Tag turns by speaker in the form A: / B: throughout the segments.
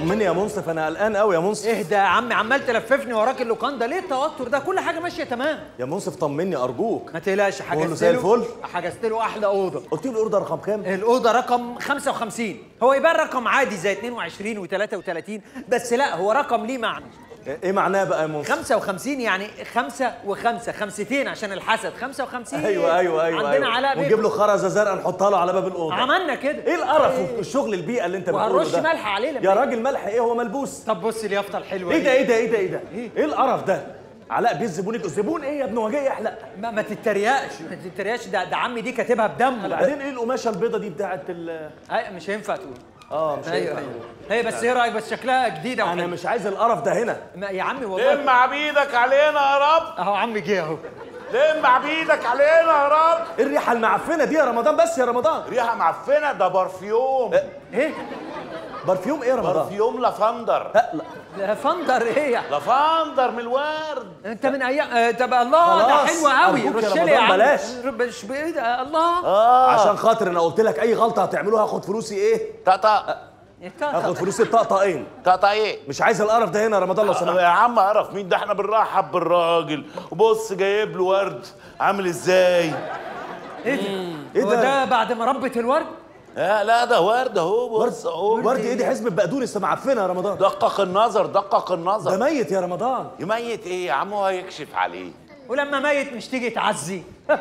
A: طمني يا منصف انا قلقان قوي يا منصف
B: اهدى يا عم عمال تلففني وراك اللوكاندا ليه التوتر ده كل حاجه ماشيه تمام
A: يا منصف طمني ارجوك
B: ما تقلقش
A: بقول له
B: حجزت
A: زي
B: له
A: الفل.
B: حجزت له احلى اوضه
A: قلت له الاوردر رقم كام
B: الاوضه رقم 55 هو يبان رقم عادي زي 22 و33 بس لا هو رقم ليه معنى
A: ايه معناه بقى يا منصف
B: 55 يعني خمسة وخمسة خمستين عشان الحسد 55
A: ايوه ايوه ايوه
B: عندنا
A: أيوة.
B: علاء
A: ونجيب
B: بيه
A: له خرزه زرقاء نحطها له على باب الاوضه
B: عملنا كده
A: ايه القرف والشغل البيئه اللي انت بتقوله
B: وهنرش
A: ده
B: ملح عليه لما
A: يا
B: يجي.
A: راجل ملح ايه هو ملبوس
B: طب بص اليافطه الحلوه
A: ايه
B: دي.
A: ده ايه ده ايه ده ايه ده ايه القرف ده علاء بيه الزبون يجي- الزبون ايه يا ابني هو جاي يحلق
B: ما, ما تتريقش ما تتريقش ده, ده عمي دي كاتبها بدمه
A: بعدين ايه القماشه البيضه دي بتاعت ال
B: أي مش هينفع تقول
A: اه مش
B: ايوه
A: هينفع.
B: ايوه هي بس ايه رايك بس شكلها جديده
A: انا
B: وحلوة.
A: مش عايز القرف ده هنا
B: ما يا عمي والله
C: لم عبيدك علينا يا رب
B: اهو عمي جه اهو
C: لم عبيدك علينا يا رب
A: ايه الريحه المعفنه دي يا رمضان بس يا رمضان
C: ريحه معفنه ده برفيوم
B: ايه
A: برفيوم ايه يا رمضان
C: برفيوم لافندر
A: لا لا
B: ده فندر ايه يعني
C: لافندر من الورد
B: انت من ايام آه، طب الله ده
A: خلاص،
B: حلو قوي
A: أرجوك يا
B: رش لي يا
A: رمضان
B: عم
A: بلاش.
B: مش بايه ده الله
C: اه
A: عشان خاطر انا قلت لك اي غلطه هتعملوها هاخد فلوسي ايه
C: طقطق
A: هاخد فلوسي الطقطقين
C: طقطق ايه
A: مش عايز القرف ده هنا يا رمضان لو سمحت
C: يا عم قرف مين ده احنا بنرحب بالراجل وبص جايب له ورد عامل ازاي
B: ايه ده
A: ايه
B: هو
A: ده؟
B: ده بعد ما ربت الورد
C: اه لا ده ورد اهو بص اهو
A: ورد ايه دي حزمه بقدونس معفنه يا رمضان
C: دقق النظر دقق
A: ده
C: النظر
A: ميت يا رمضان
C: يميت ايه يا عم هو هيكشف عليه
B: ولما ميت مش تيجي تعزي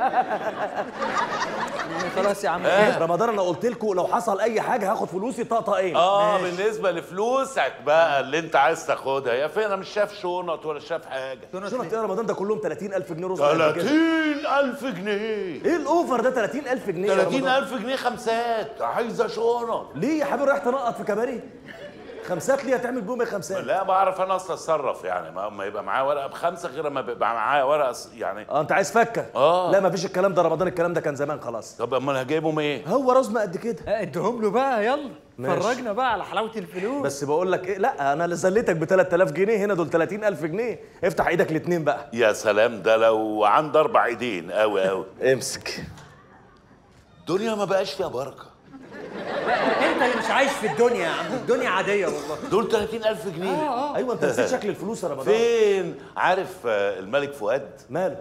B: خلاص يا عم
A: رمضان انا قلت لكم لو حصل اي حاجه هاخد فلوسي طقطقين
C: اه بالنسبه لفلوسك بقى اللي انت عايز تاخدها يا فين انا مش شايف شنط ولا شايف حاجه
A: شنط ايه يا رمضان ده كلهم 30000 جنيه رز قد كده.
C: 30000 جنيه
A: ايه الاوفر ده 30000 جنيه يا رمضان
C: 30000 جنيه خمسات عايزه شنط
A: ليه يا حبيبي رايح تنقط في كباري خمسات ليه هتعمل بيهم ايه خمسات
C: لا بعرف انا اتصرف يعني ما ما يبقى معايا ورقه بخمسه غير ما بيبقى معايا ورقه س- يعني
A: اه انت عايز فكه
C: آه.
A: لا مفيش الكلام ده رمضان الكلام ده كان زمان خلاص
C: طب امال هجيبهم ايه؟
A: هو رزمه قد كده
B: اديهم له بقى يلا
A: ماشي.
B: فرجنا بقى على حلاوه الفلوس
A: بس بقول لك ايه لا انا اللي زليتك ب 3000 جنيه هنا دول 30000 جنيه افتح ايدك الاثنين بقى
C: يا سلام ده لو عنده اربع ايدين قوي قوي
A: امسك
C: الدنيا ما بقاش فيها بركه
B: انت اللي مش عايش في الدنيا يا عم الدنيا عاديه والله
C: دول 30000 جنيه
A: ايوه انت نسيت شكل الفلوس يا رمضان
C: فين عارف آه، الملك فؤاد
A: ماله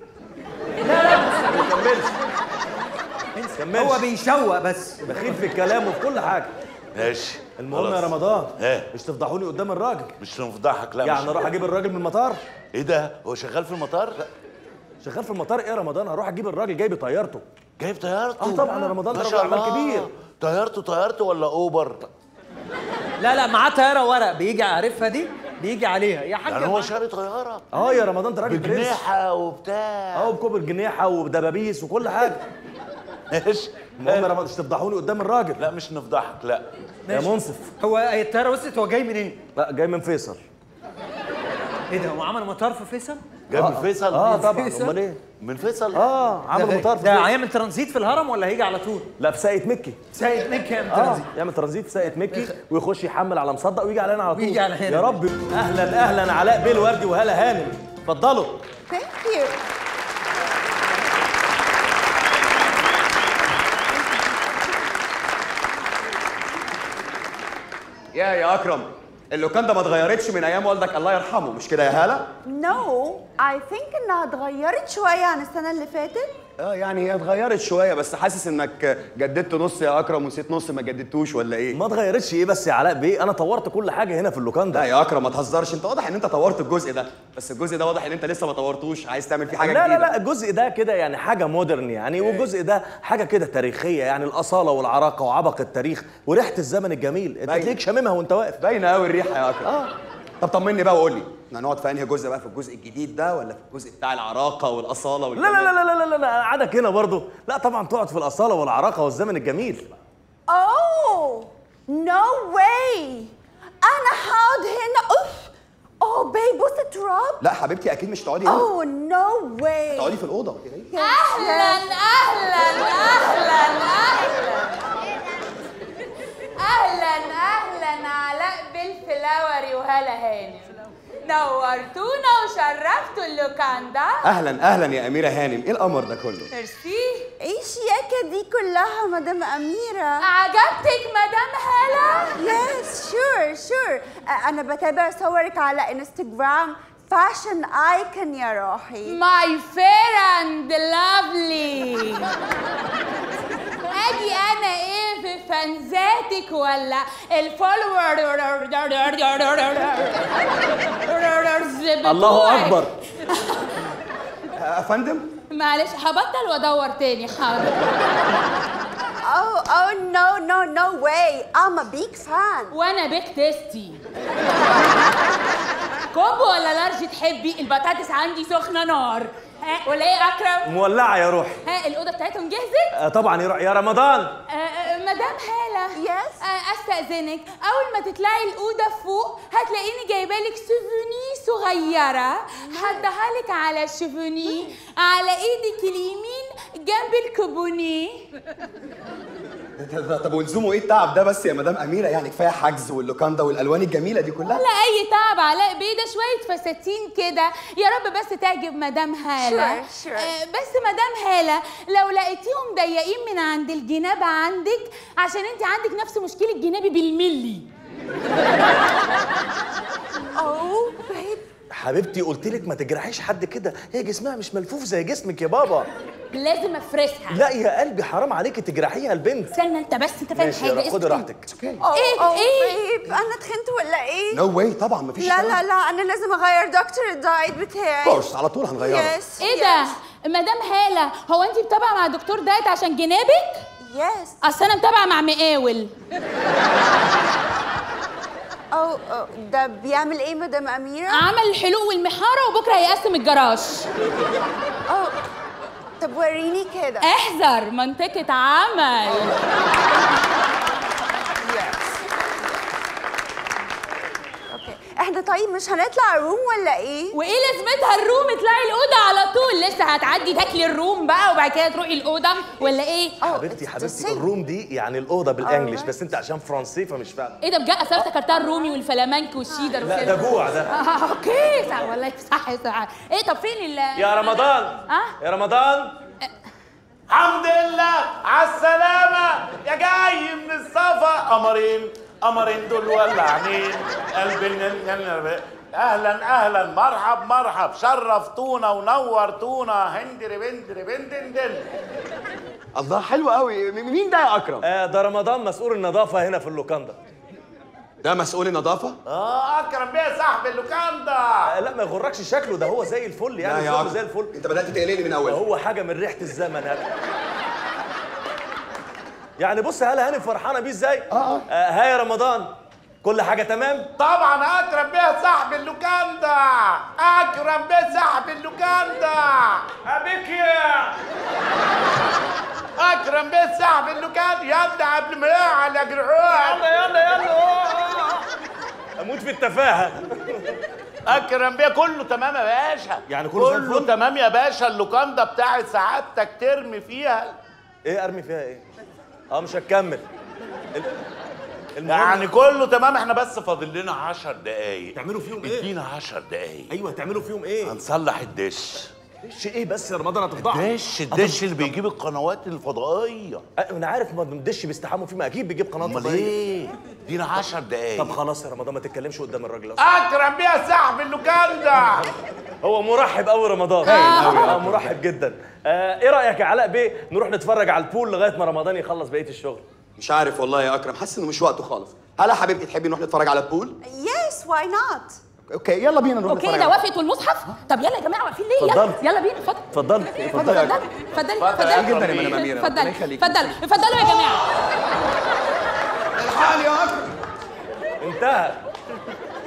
A: ما كملش كملش
B: هو بيشوق بس
A: بخيل في الكلام وفي كل حاجه
C: ماشي
A: المهم يا
C: خلاص.
A: رمضان
C: ايه
A: مش تفضحوني قدام الراجل
C: مش نفضحك لا
A: يعني
C: مش
A: اروح اجيب الراجل من المطار
C: ايه ده هو شغال في المطار
A: شغال في المطار ايه يا رمضان هروح اجيب الراجل جاي بطيارته
C: جايب طيارته
A: اه طبعا يا رمضان ده
C: ما
A: راجل
C: شاء
A: اعمال
C: الله.
A: كبير
C: طيارته طيارته ولا اوبر
B: لا لا معاه طياره ورق بيجي عارفها دي بيجي عليها يا حاج
C: يعني هو
B: معاه-
C: شاري طياره
A: اه يا رمضان ده راجل برنس
C: بجناحه وبتاع
A: اه بكوبر جنيحه وبدبابيس وكل حاجه
C: ماشي
A: المهم يا رمضان مش تفضحوني قدام الراجل
C: لا مش نفضحك لا
A: يا منصف
B: هو الطياره وصلت هو جاي منين؟
A: لا جاي من فيصل
B: ايه ده هو عمل مطار في فيصل؟
C: جاي من فيصل
A: اه طبعا
B: فيصل؟
A: امال ايه
C: من فيصل
A: اه عمل
B: ده-
A: مطار في
B: ده
A: فيصل.
B: هيعمل ترانزيت في الهرم ولا هيجي على طول؟
A: لا في ساقية مكي
B: سيد مكي يعمل
A: اه
B: ترانزيت
A: يعمل ترانزيت في ساقية مكي ويخش يحمل على مصدق ويجي علينا على طول
B: ويجي على هنا.
A: يا رب اهلا اهلا علاء بيه الوردي وهلا هانم اتفضلوا
D: Thank you.
E: يا يا اكرم اللوكاندا ما اتغيرتش من ايام والدك الله يرحمه مش كده يا هاله
D: No, I think انها اتغيرت شوية عن السنة اللي فاتت.
E: اه يعني هي اتغيرت شويه بس حاسس انك جددت نص يا اكرم ونسيت نص ما جددتوش ولا ايه
A: ما اتغيرتش ايه بس يا علاء بيه انا طورت كل حاجه هنا في اللوكاندا
E: لا يا اكرم ما تهزرش انت واضح ان انت طورت الجزء ده بس الجزء ده واضح ان انت لسه ما طورتوش عايز تعمل فيه حاجه
A: لا لا
E: جديده
A: لا الجزء ده كده يعني حاجه مودرن يعني والجزء ده حاجه كده تاريخيه يعني الاصاله والعراقه وعبق التاريخ وريحه الزمن الجميل انت
E: باين.
A: تلاقيك شاممها وانت واقف
E: باينه قوي الريحه يا اكرم اه طب طمني بقى وقول لي احنا هنقعد في انهي جزء بقى في الجزء الجديد ده ولا في الجزء بتاع العراقه والاصاله
A: لا لا لا لا لا لا لا قعدك هنا برضه لا طبعا تقعد في الاصاله والعراقه والزمن الجميل
D: Oh, no way. أنا هقعد هنا أوف. Oh, babe, بص التراب.
E: لا حبيبتي اكيد مش تقعدي هنا
D: Oh, no way.
E: تقعدي في الاوضه
D: Yes,
F: اهلا
D: yes.
F: اهلا اهلا اهلا اهلا اهلا علاء بالفلاوري وهلا هانم نورتونا وشرفتوا اللوكاندا
E: اهلا اهلا يا اميره هانم ايه القمر ده كله
F: ميرسي
D: ايه الشياكة دي كلها مدام أميرة؟
F: عجبتك مدام هلا
D: Yes, sure, sure. انا بتابع صورك على انستغرام فاشن ايكون يا روحي
F: ماي فير اند لافلي اجي انا ايه في فانزاتك ولا الفولورز
A: الله اكبر
E: يا فندم
F: معلش هبطل وادور تاني حاضر
D: Oh, oh no, no, no way. I'm a big fan.
F: وانا بيك تيستي كومبو ولا لارج تحبي البطاطس عندي سخنه نار ها ولا ايه يا اكرم
A: مولعه يا روحي
F: ها الاوضه بتاعتهم جهزت
A: آه، طبعا يا روحي يا رمضان
F: آه، آه، مدام هالة
D: Yes؟
F: آه، استأذنك أول ما تطلعي الأوضة فوق هتلاقيني جايبة لك سوفوني صغيرة هديها لك على الشوفوني على إيدك اليمين جنب الكوبوني
E: طب ولزومه ايه التعب ده بس يا مدام اميره يعني كفايه حجز واللوكاندا والالوان الجميله دي كلها
F: ولا أي تعب علاء بيه ده شوية فساتين كده يا رب بس تعجب مدام هالة
D: Sure, sure.
F: آه، بس مدام هالة لو لقيتيهم ضيقين من عند الجناب عندك عشان انت عندك نفس مشكلة جنابي بالملي
D: Oh, babe.
A: حبيبتي قلت لك ما تجرحيش حد كده هي جسمها مش ملفوف زي جسمك يا بابا
F: لازم افرسها
A: لا يا قلبي حرام عليكي تجرحيها البنت
F: استنى انت بس انت فاهم
A: ماشي يا
F: حاجه
A: روحي خدي
F: اسكت
A: راحتك
D: Oh,
F: إيه؟
D: oh,
F: إيه؟
D: babe. أنا تخنت ولا إيه؟
E: نو واي طبعا مفيش
D: لا لا لا أنا لازم أغير دكتور الدايت بتاعي.
E: كورس على طول هنغيره
D: Yes.
F: ايه ده مدام هاله هو انت متابعه مع دكتور دايت عشان جنابك
D: Yes.
F: اصل انا متابعه مع مقاول
D: Oh, oh, ده بيعمل إيه مدام أميرة؟
F: عمل الحلوق والمحاره وبكره هيقسم الجراج
D: Oh, طب وريني كده.
F: احذر منطقه عمل
D: اوكي احنا طيب مش هنطلع روم ولا ايه؟
F: وايه لازمتها الروم اطلعي الاوضه على طول لسه هتعدي تاكلي الروم بقى وبعد كده تروحي الاوضه ولا ايه
A: حبيبتي
D: it's
A: حبيبتي
D: the same.
A: الروم دي يعني الاوضه بالانجلش
D: Alright.
A: بس انت عشان فرنسي فمش فاهم
F: ايه ده بجد اصل أنا افتكرتها الرومي والفلامنك والشيدر
A: لا
F: وكده
A: ده جوع ده
F: آه، اوكي صح والله صح صح ايه طب فين ال
A: يا رمضان
F: اه
A: يا رمضان
C: الحمد لله على السلامة يا جاي من السفر قمرين قمرين دول ولعانين قلب النن- اهلا اهلا مرحب مرحب شرفتونا ونورتونا هندري بندري بندندن
E: الله حلو قوي م- مين ده يا اكرم
A: آه ده رمضان مسؤول النظافه هنا في اللوكاندا
E: ده مسؤول النظافه
C: اه اكرم بيه صاحب اللوكاندا
A: آه لا ما يغركش شكله ده هو زي الفل يعني
E: لا يا
A: شكله
E: اكرم
A: زي الفل
E: انت بدات تقلقني من اول
A: هو حاجه من ريحه الزمن هذا يعني بص هلا هاني فرحانه بيه ازاي اه اه ها يا رمضان كل حاجه تمام
C: طبعا اكرم بيه صاحب اللوكاندا اكرم بيه صاحب اللوكاندا ابيك يا اكرم بيه صاحب اللوكاندا يلا قبل ما يقع على جرعوع
A: يلا يلا يلا اموت في التفاهه
C: اكرم بيه كله تمام يا باشا
A: يعني كله زي
C: كله
A: الفل؟
C: تمام يا باشا اللوكاندا بتاعت سعادتك ترمي فيها
A: ايه ارمي فيها ايه اه مش هتكمل ال- المهم
C: يعني كله تمام احنا بس فاضل لنا 10 دقايق
A: تعملوا فيهم ايه
C: ادينا 10 دقايق
A: ايوه تعملوا فيهم ايه
C: هنصلح الدش
A: دش ايه بس يا رمضان هتفضحوا
C: الدش الدش اللي بيجيب القنوات الفضائيه
A: أه، انا عارف ما الدش بيستحموا فيه ما اكيد بيجيب قناه
C: امال
A: فضائية.
C: ايه ادينا 10 دقايق
A: طب خلاص يا رمضان ما تتكلمش قدام الراجل أصلاً.
C: اكرم بيها صاحب اللوكاندا
A: هو مرحب قوي رمضان اه مرحب جدا آه ايه رايك يا علاء بيه نروح نتفرج على البول لغايه ما رمضان يخلص بقيه الشغل
E: مش عارف والله يا اكرم حاسس انه مش وقته خالص هلا حبيبتي تحبي نروح نتفرج على البول
D: Yes, why not?
E: اوكي يلا بينا نروح
F: اوكي
E: نتفرج
F: ده
E: على
F: وافقت والمصحف طب يلا يا جماعه واقفين ليه يلا
A: اتفضل.
F: يلا بينا اتفضل
A: اتفضل اتفضل
E: يا
F: اتفضلي اتفضلي
C: اتفضل
F: اتفضلي
C: جدا
E: يا مدام أميرة.
F: اتفضلي
E: ربنا يخليك.
F: اتفضلي اتفضلوا يا جماعه
E: الحقني يا اكرم
A: انتهى